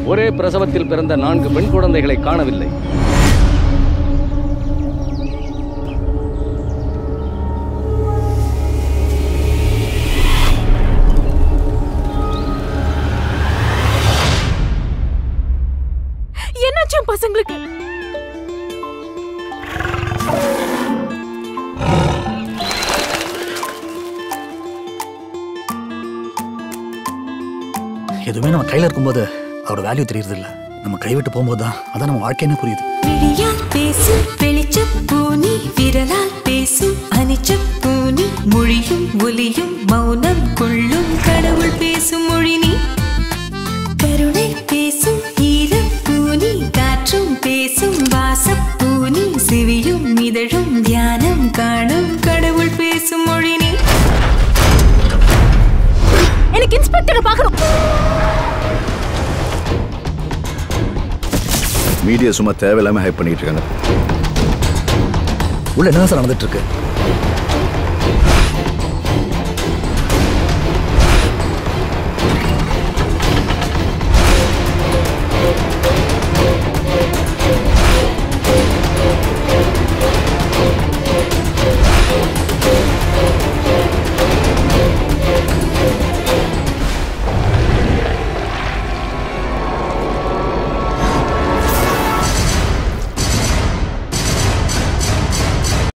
ஒரே பிரசவத்தில் பிறந்த நான்கு பெண் குழந்தைகளை காணவில்லை என்னாச்சும் பசங்களுக்கு எதுவுமே நம்ம கையில இருக்கும்போது அதோட வேல்யூ தெரியறது இல்ல நம்ம கைவிட்டு போகும்போது தான் அதான் நம்ம வாழ்க்கைன்னு புரியுது விழியால் பேசும் வெளிச்சப் பூனி விரலால் பேசும் அனிச்சப் பூனி மொழியும் ஒலியும் மௌனம் கொள்ளும் கடவுள் பேசும் மொழி நீ கருணை பேசும் ஈரம் பூனி காற்றும் பேசும் வாசப் பூனி சிவியும் இதழும் தியானம் காணும் கடவுள் பேசும் மொழி நீ எனக்கு இன்ஸ்பெக்டரை பார்க்கணும் மீடியா சும்மா தேவையில்லாம ஹைப் பண்ணிட்டு இருக்காங்க உள்ள என்ன சார் நடந்துட்டு இருக்கு